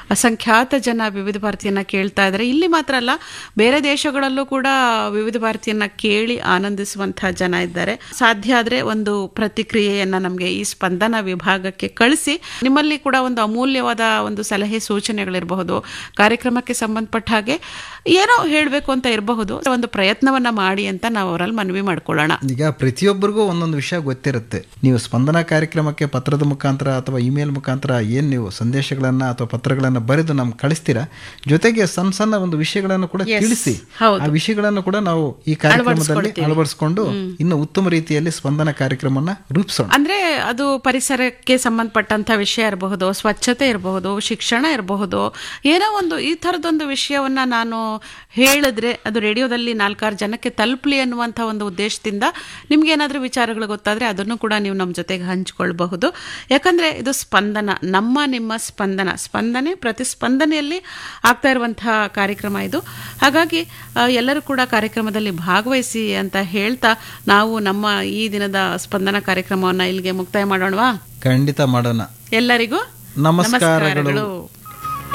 ಅಸಂಖ್ಯಾತ ಜನ ವಿವಿಧ ಭಾರತಿಯನ್ನ ಕೇಳ್ತಾ ಇದ್ದಾರೆ ಇಲ್ಲಿ ಮಾತ್ರ ಅಲ್ಲ ಬೇರೆ ದೇಶಗಳಲ್ಲೂ ಕೂಡ ವಿವಿಧ ಭಾರತಿಯನ್ನ ಕೇಳಿ ಆನಂದಿಸುವಂತಹ ಜನ ಇದ್ದಾರೆ ಸಾಧ್ಯ ಆದ್ರೆ ಒಂದು ಪ್ರತಿಕ್ರಿಯೆಯನ್ನ ನಮಗೆ ಈ ಸ್ಪಂದನ ವಿಭಾಗಕ್ಕೆ ಕಳಿಸಿ ನಿಮ್ಮಲ್ಲಿ ಕೂಡ ಒಂದು ಅಮೂಲ್ಯವಾದ ಒಂದು ಸಲಹೆ ಸೂಚನೆಗಳಿರಬಹುದು ಕಾರ್ಯಕ್ರಮಕ್ಕೆ ಸಂಬಂಧಪಟ್ಟ ಹಾಗೆ ಏನೋ ಹೇಳಬೇಕು ಅಂತ ಇರಬಹುದು ಒಂದು ಪ್ರಯತ್ನವನ್ನ ಮಾಡಿ ಅಂತ ನಾವು ಅವರಲ್ಲಿ ಮನವಿ ಮಾಡ್ಕೊಳ್ಳೋಣ ಈಗ ಪ್ರತಿಯೊಬ್ಬರಿಗೂ ಒಂದೊಂದು ವಿಷಯ ಗೊತ್ತಿರುತ್ತೆ ನೀವು ಸ್ಪಂದನ ಕಾರ್ಯಕ್ರಮಕ್ಕೆ ಪತ್ರದ ಮುಖಾಂತರ ಅಥವಾ ಇಮೇಲ್ ಮುಖಾಂತರ ಏನು ನೀವು ಸಂದೇಶಗಳನ್ನ ಅಥವಾ ಪತ್ರಗಳನ್ನ ಬರೆದು ನಮ್ಗೆ ಕಳಿಸ್ತೀರಾ ಜೊತೆಗೆ ಸಣ್ಣ ಸಣ್ಣ ಒಂದು ವಿಷಯಗಳನ್ನು ಕೂಡ ತಿಳಿಸಿ ಹೌದು. ಆ ವಿಷಯಗಳನ್ನು ಕೂಡ ನಾವು ಈ ಕಾರ್ಯಕ್ರಮದಲ್ಲಿ ಅಳವಡಿಸಿಕೊಂಡು ಇನ್ನು ಉತ್ತಮ ರೀತಿಯಲ್ಲಿ ಸ್ಪಂದನ ಕಾರ್ಯಕ್ರಮವನ್ನ ರೂಪಿಸೋಣ ಅಂದ್ರೆ ಅದು ಪರಿಸರಕ್ಕೆ ಸಂಬಂಧಪಟ್ಟಂತ ವಿಷಯ ಇರಬಹುದು ಸ್ವಚ್ಛತೆ ಇರಬಹುದು ಶಿಕ್ಷಣ ಇರಬಹುದು ಏನೋ ಒಂದು ಈ ಥರದೊಂದು ವಿಷಯವನ್ನ ನಾನು ಹೇಳಿದ್ರೆ ಅದು ರೇಡಿಯೋದಲ್ಲಿ ನಾಲ್ಕಾರು ಜನಕ್ಕೆ ತಲುಪಲಿ ಅನ್ನುವಂಥ ಒಂದು ಉದ್ದೇಶದಿಂದ ನಿಮ್ಗೆ ಏನಾದರೂ ವಿಚಾರಗಳು ಗೊತ್ತಾದ್ರೆ ಅದನ್ನು ಕೂಡ ನೀವು ನಮ್ಮ ಜೊತೆಗೆ ಹಂಚಿಕೊಳ್ಬಹುದು ಯಾಕಂದ್ರೆ ಇದು ಸ್ಪಂದನ ನಮ್ಮ ನಿಮ್ಮ ಸ್ಪಂದನ ಸ್ಪಂದನೆ ಪ್ರತಿಸ್ಪಂದನೆಯಲ್ಲಿ ಆಗ್ತಾ ಇರುವಂತಹ ಕಾರ್ಯಕ್ರಮ ಇದು ಹಾಗಾಗಿ ಆ, ಎಲ್ಲರೂ ಕೂಡ ಕಾರ್ಯಕ್ರಮದಲ್ಲಿ ಭಾಗವಹಿಸಿ ಅಂತ ಹೇಳ್ತಾ ನಾವು ನಮ್ಮ ಈ ದಿನದ ಸ್ಪಂದನ ಕಾರ್ಯಕ್ರಮವನ್ನ ಇಲ್ಲಿಗೆ ಮುಕ್ತಾಯ ಮಾಡೋಣವಾ ಖಂಡಿತ ಮಾಡೋಣ ಎಲ್ಲರಿಗೂ ನಮಸ್ಕಾರಗಳು